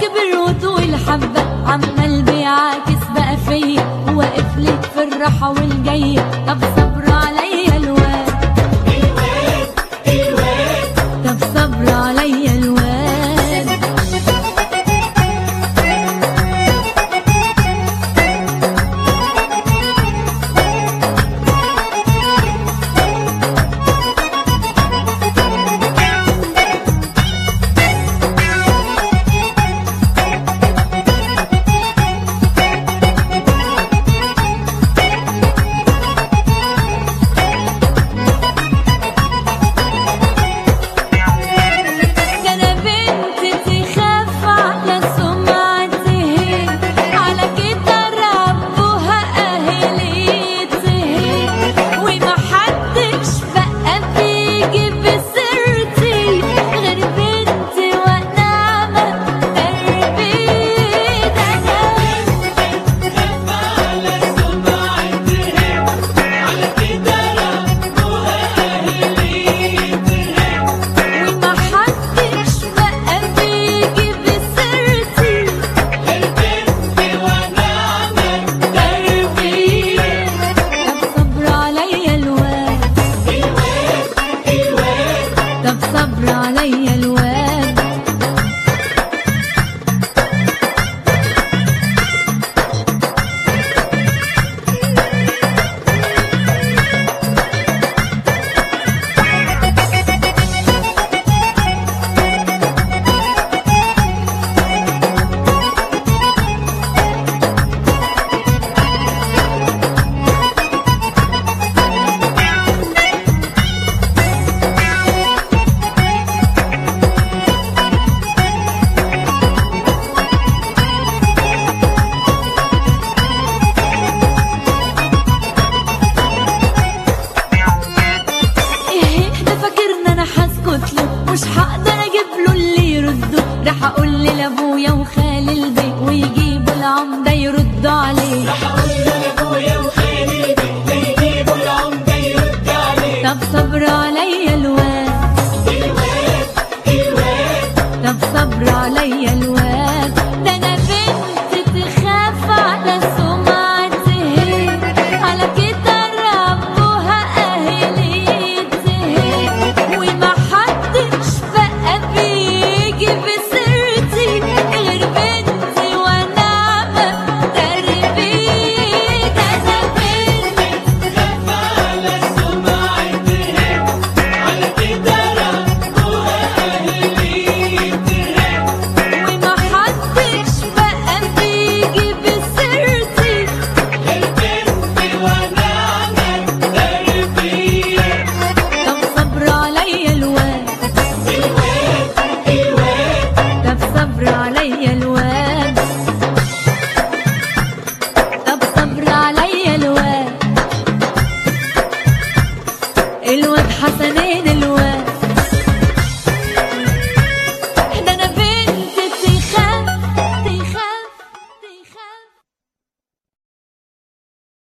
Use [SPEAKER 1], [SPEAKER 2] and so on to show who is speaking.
[SPEAKER 1] كبر وطول حبة عمال بيعاكس بقى فيا وواقف لي في الراحة والجاية طب صبر عليا الواد طب صبر عليا الواد كان بنت تخاف على سمعته على كده ربها أهليته وما حدش بقى بيجي بسيرتي غير بنتي ونعمة تربية وما حدش بقى بيجي بسيرتي طب صبر عليا الواد طب صبر عليا الواد